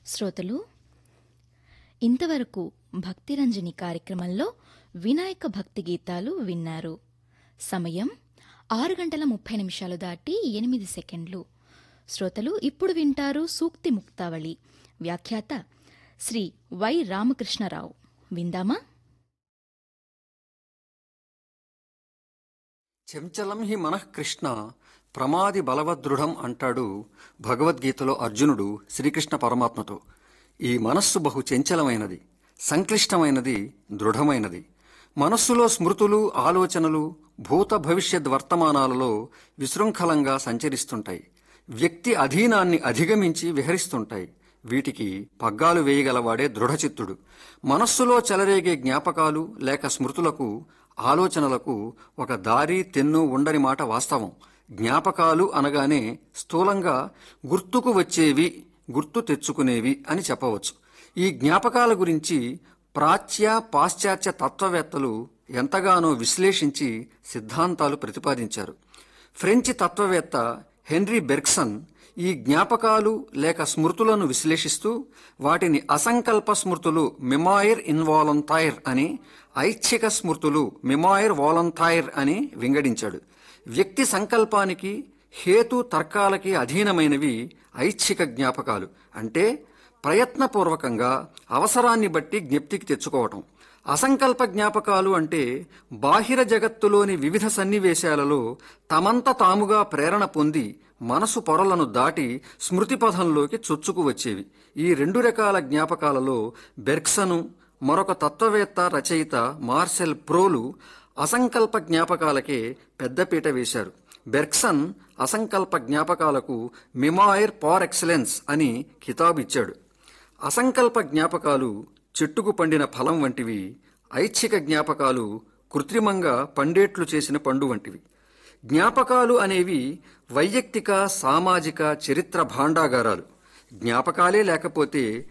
శ్రోతలు ఇంతవరకు భక్తిరంజని కార్యక్రమంలో వినాయక భక్తి గీతాలు విన్నారు సమయం ఆరు గంటల ముప్పై నిమిషాలు దాటి ఎనిమిది సెకండ్లు శ్రోతలు ఇప్పుడు వింటారు సూక్తి ముక్తావళి వ్యాఖ్యాత శ్రీ వై రామకృష్ణరావు విందామా చెంచలం హి మనః కృష్ణ ప్రమాది బలవదృఢం అంటాడు భగవద్గీతలో అర్జునుడు శ్రీకృష్ణ పరమాత్మతో ఈ మనస్సు బహు చంచలమైనది సంక్లిష్టమైనది దృఢమైనది మనస్సులో స్మృతులు ఆలోచనలు భూత భవిష్యత్ వర్తమానాలలో విశృంఖలంగా సంచరిస్తుంటాయి వ్యక్తి అధీనాన్ని అధిగమించి విహరిస్తుంటాయి వీటికి పగ్గాలు వేయగలవాడే దృఢచిత్తుడు మనస్సులో చెలరేగే జ్ఞాపకాలు లేక స్మృతులకు ఆలోచనలకు ఒక దారి తెన్ను ఉండని మాట వాస్తవం జ్ఞాపకాలు అనగానే స్థూలంగా గుర్తుకు వచ్చేవి గుర్తు తెచ్చుకునేవి అని చెప్పవచ్చు ఈ జ్ఞాపకాల గురించి ప్రాచ్య పాశ్చాత్య తత్వవేత్తలు ఎంతగానో విశ్లేషించి సిద్ధాంతాలు ప్రతిపాదించారు ఫ్రెంచి తత్వవేత్త హెన్రీ బెర్గ్సన్ ఈ జ్ఞాపకాలు లేక స్మృతులను విశ్లేషిస్తూ వాటిని అసంకల్ప స్మృతులు మిమాయిర్ ఇన్వాలంతైర్ అని ఐచ్ఛిక స్మృతులు మిమాయిర్ వాలంతైర్ అని వింగడించాడు వ్యక్తి సంకల్పానికి హేతు తర్కాలకి అధీనమైనవి ఐచ్ఛిక జ్ఞాపకాలు అంటే ప్రయత్నపూర్వకంగా అవసరాన్ని బట్టి జ్ఞప్తికి తెచ్చుకోవటం అసంకల్ప జ్ఞాపకాలు అంటే బాహిర జగత్తులోని వివిధ సన్నివేశాలలో తమంత తాముగా ప్రేరణ పొంది మనసు పొరలను దాటి స్మృతి పథంలోకి చొచ్చుకు వచ్చేవి ఈ రెండు రకాల జ్ఞాపకాలలో బెర్క్సను మరొక తత్వవేత్త రచయిత మార్సెల్ ప్రోలు అసంకల్ప జ్ఞాపకాలకే పెద్దపీట వేశారు బెర్క్సన్ అసంకల్ప జ్ఞాపకాలకు మిమాయిర్ పార్ ఎక్సలెన్స్ అని కితాబు ఇచ్చాడు అసంకల్ప జ్ఞాపకాలు చెట్టుకు పండిన ఫలం వంటివి ఐచ్ఛిక జ్ఞాపకాలు కృత్రిమంగా పండేట్లు చేసిన పండు వంటివి జ్ఞాపకాలు అనేవి వైయక్తిక సామాజిక చరిత్ర భాండాగారాలు జ్ఞాపకాలే లేకపోతే